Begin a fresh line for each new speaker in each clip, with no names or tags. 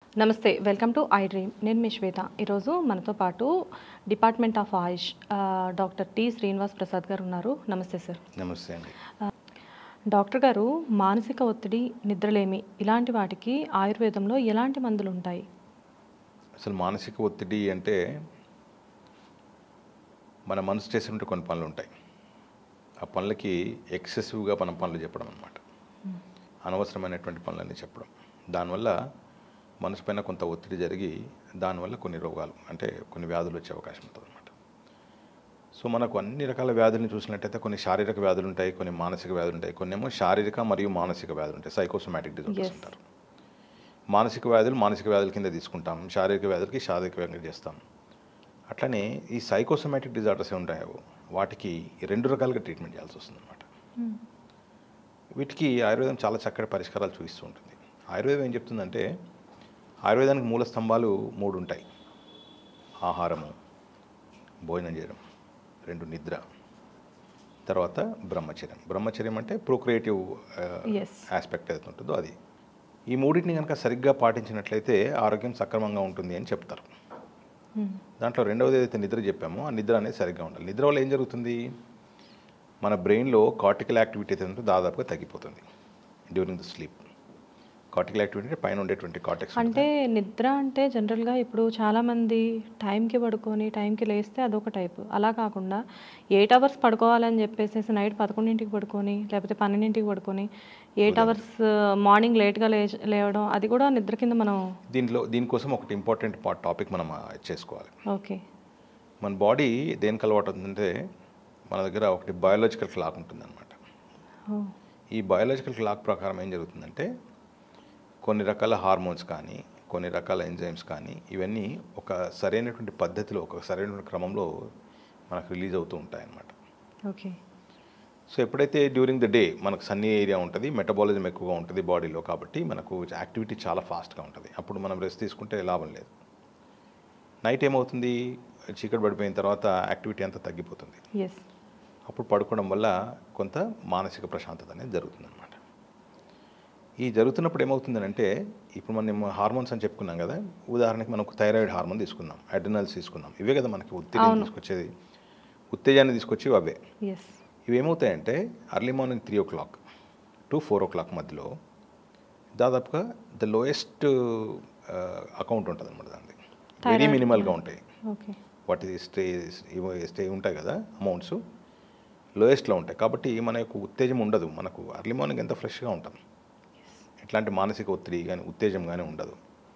నమస్తే welcome to I dream నేను మీ శ్వేత ఈరోజు మనతో పాటు డిపార్ట్మెంట్ ఆఫ్ ఆయుష్ ఆ, డాక్టర్ టి శ్రీనివాస్ ప్రసాద్ గారు ఉన్నారు నమస్తే సార్
నమస్తే అండి
డాక్టర్ గారు మానసిక ఒత్తిడి నిద్రలేమి ఇలాంటి వాటికి ఆయుర్వేదంలో ఎలాంటి మందులు ఉంటాయి
అసలు మానసిక ఒత్తిడి అంటే మన మనసు చేసినట్టు కొన్ని పనులు ఉంటాయి ఆ పనులకి ఎక్సెసివ్గా మనం పనులు చెప్పడం అనమాట అనవసరమైనటువంటి పనులన్నీ చెప్పడం దానివల్ల మనసు పైన కొంత ఒత్తిడి జరిగి దానివల్ల కొన్ని రోగాలు అంటే కొన్ని వ్యాధులు వచ్చే అవకాశం ఉంటుంది అనమాట సో మనకు అన్ని రకాల వ్యాధులను చూసినట్టయితే కొన్ని శారీరక వ్యాధులు ఉంటాయి కొన్ని మానసిక వ్యాధులు ఉంటాయి కొన్ని ఏమో శారీరక మరియు మానసిక వ్యాధులు ఉంటాయి సైకోసోమాటిక్ డిజార్డర్స్
Yes.
అంటారు మానసిక వ్యాధులు మానసిక వ్యాధుల కింద తీసుకుంటాం శారీరక వ్యాధులకి శారీరక వ్యాధులు చేస్తాం అట్లనే ఈ సైకోసోమాటిక్ డిజార్డర్స్ ఏ ఉంటాయో వాటికి రెండు రకాలుగా ట్రీట్మెంట్ చేయాల్సి వస్తుంది అనమాట వీటికి ఆయుర్వేదం చాలా చక్కటి పరిష్కారాలు చూపిస్తూ ఉంటుంది ఆయుర్వేదం ఏం చెప్తుందంటే ఆయుర్వేదానికి మూల స్తంభాలు మూడు ఉంటాయి ఆహారము భోజనం చేయడం రెండు నిద్ర తర్వాత బ్రహ్మచర్యం బ్రహ్మచర్యం అంటే ప్రోక్రియేటివ్
ఎస్
ఆస్పెక్ట్ ఏదైతే ఉంటుందో అది ఈ మూడింటిని కనుక సరిగ్గా పాటించినట్లయితే ఆరోగ్యం సక్రమంగా ఉంటుంది అని చెప్తారు దాంట్లో రెండవది ఏదైతే నిద్ర చెప్పామో ఆ నిద్ర అనేది సరిగ్గా ఉండాలి నిద్ర వల్ల ఏం జరుగుతుంది మన బ్రెయిన్లో కార్టికల్ యాక్టివిటీ అయితే ఉంటుందో దాదాపుగా తగ్గిపోతుంది during the sleep cortical activity అంటే పైన ఉండేటువంటి కార్టెక్స్
అంటే నిద్ర అంటే జనరల్గా ఇప్పుడు చాలామంది టైంకి పడుకొని టైంకి లేస్తే అదొక టైపు అలా కాకుండా ఎయిట్ అవర్స్ పడుకోవాలని చెప్పేసి నైట్ పదకొండింటికి పడుకొని లేకపోతే పన్నెండింటికి పడుకొని ఎయిట్ అవర్స్ మార్నింగ్ లేట్గా లే లేవడం అది కూడా నిద్ర కింద మనం
దీంట్లో దీనికోసం ఒకటి ఇంపార్టెంట్ పార్ట్ టాపిక్ మనం ఆ, చేసుకోవాలి
ఓకే
మన బాడీ దేనికి అలవాటు అవుతుందంటే మన దగ్గర ఒకటి బయాలజికల్ క్లాక్ ఉంటుందన్నమాట
ఓ
ఈ బయాలజికల్ క్లాక్ ప్రకారం ఏం జరుగుతుందంటే కొన్ని రకాల హార్మోన్స్ కానీ కొన్ని రకాల ఎంజైమ్స్ కానీ ఇవన్నీ ఒక సరైనటువంటి పద్ధతిలో ఒక సరైనటువంటి క్రమంలో మనకు రిలీజ్ అవుతూ ఉంటాయి అన్నమాట
ఓకే
సో ఎప్పుడైతే డ్యూరింగ్ ద డే మనకు సన్నీ ఏరియా ఉంటుంది మెటబాలిజం ఎక్కువగా ఉంటుంది బాడీలో కాబట్టి మనకు యాక్టివిటీ చాలా ఫాస్ట్గా ఉంటుంది అప్పుడు మనం రెస్ట్ తీసుకుంటే లాభం లేదు నైట్ ఏమవుతుంది చీకటి పడిపోయిన తర్వాత యాక్టివిటీ అంతా తగ్గిపోతుంది
ఎస్
అప్పుడు పడుకోవడం వల్ల కొంత మానసిక ప్రశాంతత అనేది జరుగుతుందన్నమాట ఈ జరుగుతున్నప్పుడు ఏమవుతుందంటే ఇప్పుడు మనం హార్మోన్స్ అని చెప్పుకున్నాం కదా ఉదాహరణకి మనకు థైరాయిడ్ హార్మోన్ తీసుకుందాం అడ్రినల్స్ తీసుకుందాం ఇవే కదా మనకి ఉత్తేజాన్ని తీసుకొచ్చేది ఉత్తేజాన్ని తీసుకొచ్చి అవే
ఎస్
ఇవి ఏమవుతాయంటే early morning three o'clock to four o'clock మధ్యలో దాదాపుగా ద లోయెస్ట్ అకౌంట్ ఉంటుంది అనమాట దాన్ని వెరీ మినిమల్గా ఉంటాయి
ఓకే
వాటి స్టే స్టే ఉంటాయి కదా అమౌంట్స్ లోయెస్ట్లో ఉంటాయి కాబట్టి మన యొక్క ఉత్తేజం ఉండదు మనకు అర్లీ మార్నింగ్ ఎంత ఫ్రెష్గా ఉంటాం ఎట్లాంటి మానసిక ఒత్తిడి కానీ ఉత్తేజం కానీ ఉండదు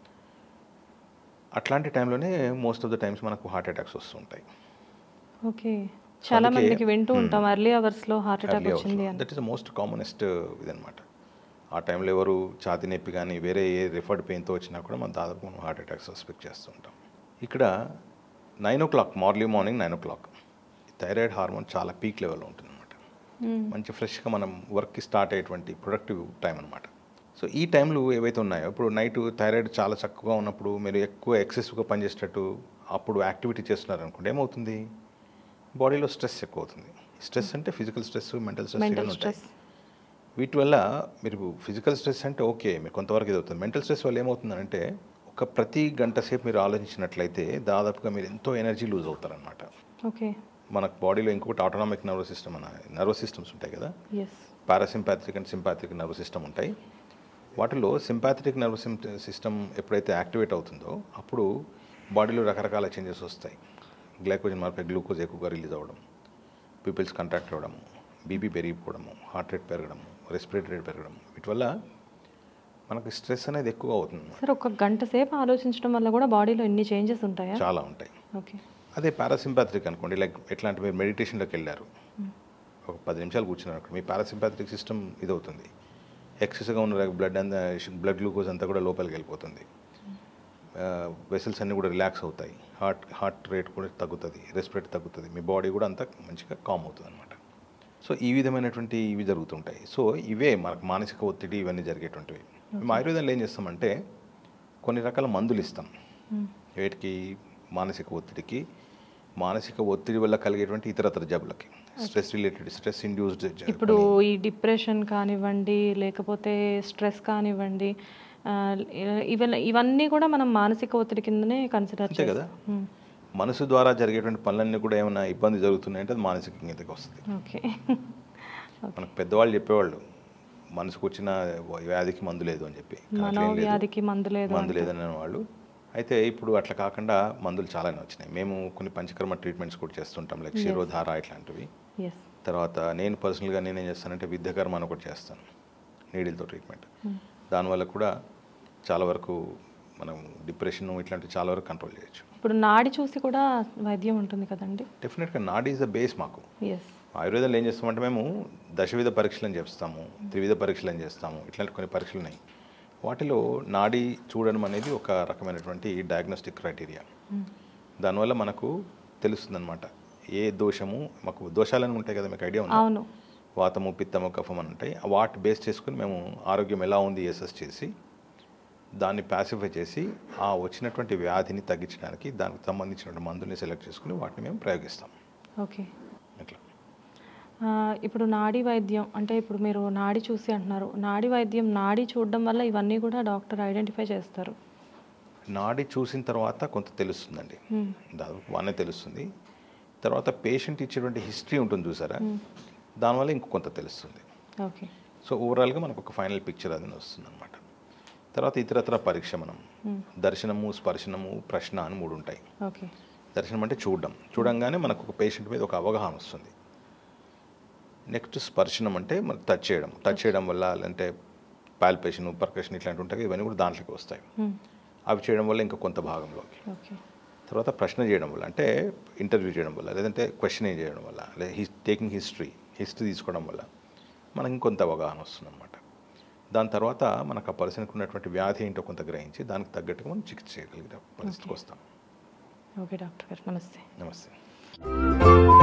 అట్లాంటి టైంలోనే మోస్ట్ ఆఫ్ ద టైమ్స్ మనకు హార్ట్ అటాక్స్ వస్తుంటాయి
ఓకే చాలా
అందుకే-
మందికి వింటూ ఉంటాం ఎర్లీ అవర్స్లో హార్ట్ అటాక్ వచ్చింది అని
that is the most commonest ఇదనమాట ఆ టైంలో ఎవరు ఛాతీ నొప్పి కానీ వేరే ఏ రిఫర్డ్ పెయిన్తో వచ్చినా కూడా మనం దాదాపు మనం హార్ట్ అటాక్ సస్పెక్ట్ చేస్తూ ఉంటాం ఇక్కడ nine o'clock early morning nine o'clock thyroid hormone చాలా పీక్ లెవెల్లో ఉంటుంది అనమాట
మ్మ్.
మంచి ఫ్రెష్గా మనం వర్క్కి స్టార్ట్ అయ్యేటువంటి ప్రొడక్టివ్ టైం అనమాట సో ఈ టైంలు ఏవైతే ఉన్నాయో ఇప్పుడు నైట్ థైరాయిడ్ చాలా చక్కగా ఉన్నప్పుడు మీరు ఎక్కువ ఎక్సెసివ్గా పనిచేసేటట్టు అప్పుడు యాక్టివిటీ చేస్తున్నారు అనుకోండి ఏమవుతుంది బాడీలో స్ట్రెస్ ఎక్కువ అవుతుంది స్ట్రెస్ అంటే physical stress mental stress
mental
ఇవన్నీ ఉంటాయి
స్ట్రెస్
వీటి వల్ల మీరు ఫిజికల్ స్ట్రెస్ అంటే ఓకే మీరు కొంతవరకు ఇది అవుతుంది మెంటల్ స్ట్రెస్ వల్ల ఏమవుతుందంటే ఒక ప్రతి గంట సేపు మీరు ఆలోచించినట్లయితే దాదాపుగా మీరు ఎంతో ఎనర్జీ లూజ్ అవుతారనమాట
ఓకే
మనకు బాడీలో ఇంకొకటి ఆటోనామిక్ నర్వస్ సిస్టమ్ అన్న నర్వస్ సిస్టమ్స్ ఉంటాయి కదా
yes
parasympathetic and sympathetic nervous system ఉంటాయి వాటిలో సింపాథిక్ నర్వస్ సిస్టమ్ ఎప్పుడైతే యాక్టివేట్ అవుతుందో అప్పుడు బాడీలో రకరకాల చేంజెస్ వస్తాయి గ్లైకోజన్ మార్పై గ్లూకోజ్ ఎక్కువగా రిలీజ్ అవ్వడం పీపుల్స్ కంట్రాక్ట్ అవ్వడము బీపీ పెరిగిపోవడము హార్ట్ రేట్ పెరగడము రెస్పిరేటరీ రేట్ పెరగడం వీటి వల్ల మనకి స్ట్రెస్ అనేది ఎక్కువ అవుతుంది
సార్ ఒక గంట సేపు ఆలోచించడం వల్ల కూడా బాడీలో ఎన్ని చేంజెస్ ఉంటాయా
చాలా ఉంటాయి
ఓకే
అదే పారాసింపాథిక్ అనుకోండి లైక్ ఎట్లాంటి మీరు మెడిటేషన్లోకి వెళ్ళారు ఒక పది నిమిషాలు కూర్చున్నారు అక్కడ మీ పారాసింపాథిక్ సిస్టమ్ ఇది అవుతుంది ఎక్సెస్గా ఉన్న బ్లడ్ అంతా బ్లడ్ గ్లూకోజ్ అంతా కూడా లోపలికి వెళ్ళిపోతుంది వెసల్స్ అన్నీ కూడా రిలాక్స్ అవుతాయి హార్ట్ హార్ట్ రేట్ కూడా తగ్గుతుంది రెస్పిరేట్ తగ్గుతుంది మీ బాడీ కూడా అంతా మంచిగా కామ్ అవుతుంది అనమాట సో ఈ విధమైనటువంటి ఇవి జరుగుతుంటాయి సో ఇవే మనకు మానసిక ఒత్తిడి ఇవన్నీ జరిగేటువంటివి మేము ఆయుర్వేదంలో ఏం చేస్తామంటే కొన్ని రకాల మందులు ఇస్తాం
మ్మ్.
వీటికి మానసిక ఒత్తిడికి మానసిక ఒత్తిడి వల్ల కలిగేటువంటి ఇతరతర జబ్బులకి స్ట్రెస్ రిలేటెడ్ స్ట్రెస్ ఇండ్యూస్డ్
ఇప్పుడు ఈ డిప్రెషన్ కానివ్వండి లేకపోతే స్ట్రెస్ కానివ్వండి ఆ, ఇవన్నీ ఇవన్నీ కూడా మనం మానసిక ఒత్తిడి కిందనే కన్సిడర్
అంతే కదా మనసు ద్వారా జరిగేటువంటి పనులన్నీ కూడా ఏమైనా ఇబ్బంది జరుగుతున్నాయంటే అది మానసిక కిందకి వస్తుంది
ఓకే
మనకు పెద్దవాళ్ళు చెప్పేవాళ్ళు మనసుకు వచ్చిన వ్యాధికి మందు లేదు అని చెప్పి కానీ అట్లేం లేదు.
మనోవ్యాధికి మందు లేదు
మందు లేదని వాళ్ళు అయితే ఇప్పుడు అట్లా కాకుండా మందులు చాలానే వచ్చినాయి మేము కొన్ని పంచకర్మ ట్రీట్మెంట్స్ కూడా చేస్తుంటాం లైక్ శిరోధార ఇట్లాంటివి
ఎస్
తర్వాత నేను పర్సనల్గా నేనేం చేస్తానంటే విద్యాకర్మ అని ఒకటి చేస్తాను నీడిల్తో ట్రీట్మెంట్ దానివల్ల కూడా చాలా వరకు మనం డిప్రెషన్ ఇట్లాంటివి చాలా వరకు కంట్రోల్ చేయొచ్చు
ఇప్పుడు నాడి చూసి కూడా వైద్యం ఉంటుంది కదండి
డెఫినెట్గా నాట్ ఈజ్ ద బేస్ మాకు
ఎస్
ఆయుర్వేదంలో ఏం చేస్తామంటే మేము దశవిధ పరీక్షలు అని చేస్తాము త్రివిధ పరీక్షలు అని చేస్తాము ఇట్లాంటి కొన్ని పరీక్షలు ఉన్నాయి వాటిలో నాడి చూడడం అనేది ఒక రకమైనటువంటి డయాగ్నోస్టిక్ క్రైటీరియా దానివల్ల మనకు తెలుస్తుందన్నమాట ఏ దోషము మాకు దోషాలని ఉంటాయి కదా మీకు ఐడియా ఉందా
అవును
వాతము పిత్తము కఫం అని ఉంటాయి వాటి బేస్ చేసుకుని మేము ఆరోగ్యం ఎలా ఉంది ఎసెస్ చేసి దాన్ని ప్యాసిఫై చేసి ఆ వచ్చినటువంటి వ్యాధిని తగ్గించడానికి దానికి సంబంధించినటువంటి మందుల్ని సెలెక్ట్ చేసుకుని వాటిని మేము ప్రయోగిస్తాం
ఓకే
ఇట్లా
ఆ, ఇప్పుడు నాడీ వైద్యం అంటే ఇప్పుడు మీరు నాడి చూసి అంటున్నారు నాడీ వైద్యం నాడీ చూడడం వల్ల ఇవన్నీ కూడా డాక్టర్ ఐడెంటిఫై చేస్తారు
నాడి చూసిన తర్వాత కొంత తెలుస్తుందండి
Hmm.
దాదాపు బాగానే తెలుస్తుంది తర్వాత పేషెంట్ ఇచ్చేటువంటి హిస్టరీ ఉంటుంది చూసారా దానివల్ల ఇంకో కొంత తెలుస్తుంది
ఓకే
సో ఓవరాల్గా మనకు ఒక ఫైనల్ పిక్చర్ అది వస్తుంది అనమాట తర్వాత ఇతరత్ర పరీక్ష మనం దర్శనము స్పర్శనము ప్రశ్న అని మూడు ఉంటాయి
ఓకే
దర్శనం అంటే చూడడం చూడంగానే మనకు ఒక పేషెంట్ మీద ఒక అవగాహన వస్తుంది నెక్స్ట్ స్పర్శనం అంటే మనకు టచ్ చేయడం టచ్ చేయడం వల్ల అంటే పాల్పేషన్ పర్కషన్ ఇట్లాంటి ఉంటాయి ఇవన్నీ కూడా దాంట్లోకి వస్తాయి అవి చేయడం వల్ల ఇంకా కొంత భాగంలోకి
ఓకే
తర్వాత ప్రశ్న చేయడం వల్ల అంటే ఇంటర్వ్యూ చేయడం వల్ల లేదంటే క్వశ్చనింగ్ చేయడం వల్ల లేదా హిస్ టేకింగ్ హిస్టరీ హిస్టరీ తీసుకోవడం వల్ల మనకి ఇంకొంత అవగాహన వస్తుంది అనమాట దాని తర్వాత మనకు ఆ పర్సన్కి ఉన్నటువంటి వ్యాధి ఏంటో కొంత గ్రహించి దానికి తగ్గట్టుగా మనం చికిత్స చేయగలిగిన పరిస్థితికి వస్తాం
ఓకే డాక్టర్ గారు నమస్తే
నమస్తే